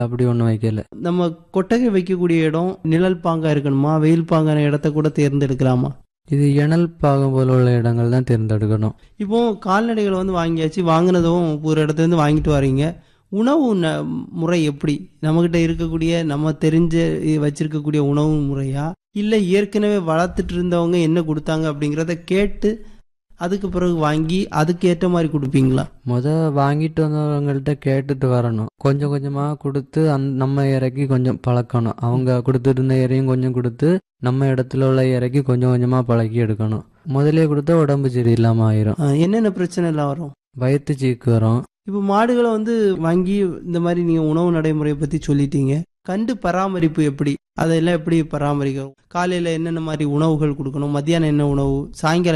அப்படி ஒன்றும் வைக்கல நம்ம கொட்டகை வைக்கக்கூடிய இடம் நிழல் பாங்கா இருக்கணுமா வெயில் பாங்கான இடத்த கூட தேர்ந்தெடுக்கலாமா இது இணல் பாகம் போல உள்ள இடங்கள் தான் தேர்ந்தெடுக்கணும் இப்போ கால்நடைகளை வந்து வாங்கியாச்சு வாங்கினதும் ஒரு இடத்துல இருந்து வாங்கிட்டு வரீங்க உணவு ந- முறை எப்படி நம்மகிட்ட இருக்கக்கூடிய நம்ம தெரிஞ்ச இ- வச்சிருக்கக்கூடிய உணவு முறையா இல்லை ஏற்கனவே வளர்த்துட்டு இருந்தவங்க என்ன கொடுத்தாங்க அப்படிங்கிறத கேட்டு அதுக்கு பிறகு வாங்கி அதுக்கு ஏற்ற மாதிரி கொடுப்பீங்களா முத வாங்கிட்டு வந்தவங்கள்ட்ட கேட்டுட்டு வரணும் கொஞ்சம் கொஞ்சமா கொடுத்து அந் நம்ம இறக்கி கொஞ்சம் பழக்கணும் அவங்க கொடுத்துட்டு இருந்த இறையும் கொஞ்சம் கொடுத்து நம்ம இடத்துல உள்ள இறக்கி கொஞ்சம் கொஞ்சமா பழக்கி எடுக்கணும் முதலே கொடுத்தா உடம்பு சரியில்லாம ஆயிரும் அஹ் என்னென்ன பிரச்சனை எல்லாம் வரும் வயிற்று சீக்கு வரும் இப்போ மாடுகளை வந்து வாங்கி இந்த மாதிரி நீங்கள் உணவு நடைமுறையை பற்றி சொல்லிட்டீங்க கண்டு பராமரிப்பு எப்படி அதெல்லாம் எப்படி பராமரிக்கணும் காலையில் என்னென்ன மாதிரி உணவுகள் கொடுக்கணும் மத்தியானம் என்ன உணவு சாயங்காலம்